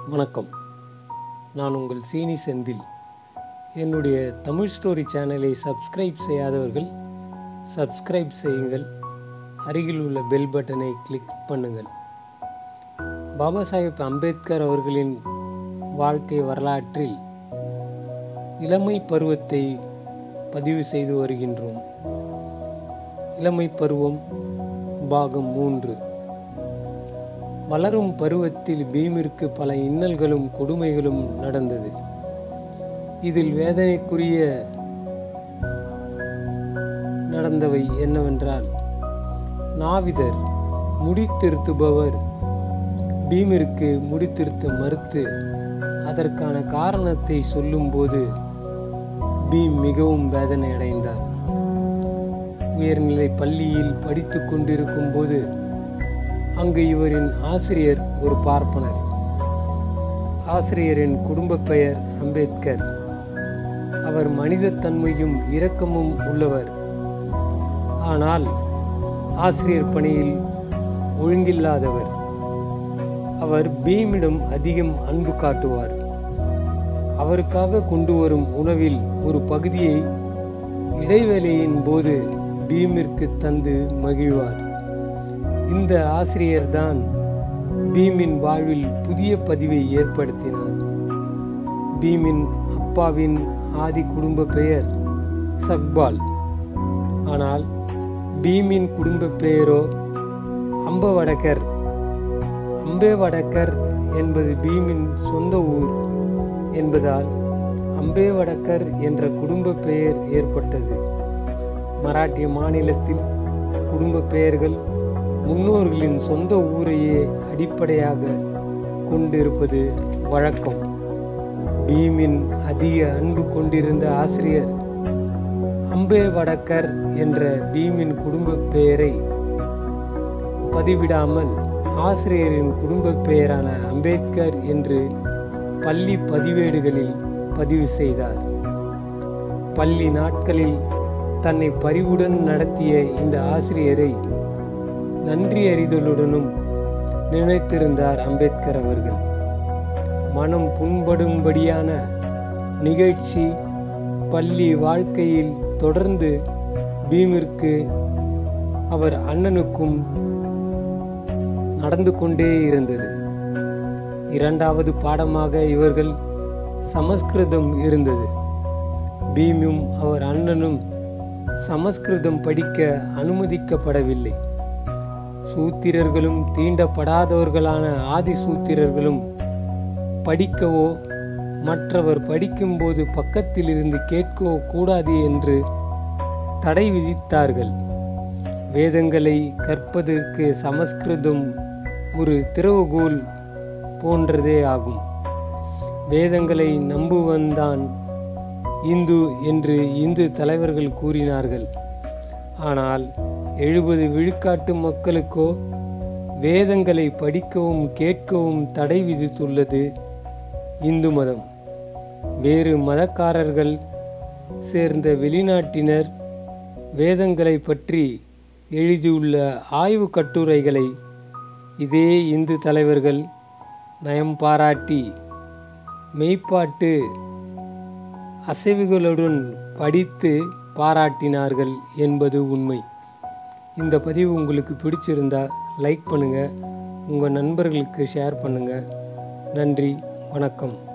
வணக்கம் நான் உங்கள் சீனி செந்தில் என்னுடைய தமிழ் ஸ்டோரி சேனலை சப்ஸ்கிரைப் செய்யாதவர்கள் சப்ஸ்கிரைப் செய்யுங்கள் அருகில் உள்ள பெல் பட்டனை கிளிக் பண்ணுங்கள் பாபா சாஹேப் அம்பேத்கர் அவர்களின் வாழ்க்கை வரலாற்றில் இளமை பருவத்தை பதிவு செய்து வருகின்றோம் இளமை பருவம் பாகம் மூன்று வளரும் பருவத்தில் பீமிற்கு பல இன்னல்களும் கொடுமைகளும் நடந்தது இதில் வேதனைக்குரிய நடந்தவை என்னவென்றால் நாவிதர் முடித்திருத்துபவர் பீமிற்கு முடித்திருத்த மறுத்து அதற்கான காரணத்தை சொல்லும்போது பீம் மிகவும் வேதனை அடைந்தார் உயர்நிலை பள்ளியில் படித்து கொண்டிருக்கும் போது அங்கு இவரின் ஆசிரியர் ஒரு பார்ப்பனர் ஆசிரியரின் குடும்ப பெயர் அம்பேத்கர் அவர் மனிதத்தன்மையும் இரக்கமும் உள்ளவர் ஆனால் ஆசிரியர் பணியில் ஒழுங்கில்லாதவர் அவர் பீமிடம் அதிகம் அன்பு காட்டுவார் அவருக்காக கொண்டு வரும் உணவில் ஒரு பகுதியை இடைவேளையின் போது பீமிற்கு தந்து மகிழ்வார் இந்த ஆசிரியர்தான் பீமின் வாழ்வில் புதிய பதிவை ஏற்படுத்தினார் பீமின் அப்பாவின் ஆதி குடும்ப பெயர் சக்பால் ஆனால் பீமின் குடும்ப பெயரோ அம்பவடகர் அம்பேவடக்கர் என்பது பீமின் சொந்த ஊர் என்பதால் அம்பேவடக்கர் என்ற குடும்ப பெயர் ஏற்பட்டது மராட்டிய மாநிலத்தில் குடும்ப பெயர்கள் முன்னோர்களின் சொந்த ஊரையே அடிப்படையாக கொண்டிருப்பது வழக்கம் பீமின் அதிக அன்பு கொண்டிருந்த ஆசிரியர் அம்பே வடக்கர் என்ற பீமின் குடும்ப பெயரை பதிவிடாமல் ஆசிரியரின் குடும்ப பெயரான அம்பேத்கர் என்று பள்ளி பதிவேடுகளில் பதிவு செய்தார் பள்ளி நாட்களில் தன்னை பரிவுடன் நடத்திய இந்த ஆசிரியரை நன்றி அறிதலுடனும் நினைத்திருந்தார் அம்பேத்கர் அவர்கள் மனம் புண்படும்படியான நிகழ்ச்சி பள்ளி வாழ்க்கையில் தொடர்ந்து பீமிற்கு அவர் அண்ணனுக்கும் நடந்து கொண்டே இருந்தது இரண்டாவது பாடமாக இவர்கள் சமஸ்கிருதம் இருந்தது பீமும் அவர் அண்ணனும் சமஸ்கிருதம் படிக்க அனுமதிக்கப்படவில்லை சூத்திரர்களும் தீண்டப்படாதவர்களான ஆதி சூத்திரர்களும் படிக்கவோ மற்றவர் படிக்கும்போது பக்கத்தில் இருந்து கேட்கவோ கூடாது என்று தடை விதித்தார்கள் வேதங்களை கற்பதற்கு சமஸ்கிருதம் ஒரு திறவுகோல் போன்றதே ஆகும் வேதங்களை நம்புவன்தான் இந்து என்று இந்து தலைவர்கள் கூறினார்கள் ஆனால் எழுபது விழுக்காட்டு மக்களுக்கோ வேதங்களை படிக்கவும் கேட்கவும் தடை விதித்துள்ளது இந்து மதம் வேறு மதக்காரர்கள் சேர்ந்த வெளிநாட்டினர் வேதங்களை பற்றி எழுதியுள்ள ஆய்வு கட்டுரைகளை இதே இந்து தலைவர்கள் நயம் பாராட்டி மெய்ப்பாட்டு அசைவுகளுடன் படித்து பாராட்டினார்கள் என்பது உண்மை இந்த பதிவு உங்களுக்கு பிடிச்சிருந்தா லைக் பண்ணுங்கள் உங்கள் நண்பர்களுக்கு ஷேர் பண்ணுங்கள் நன்றி வணக்கம்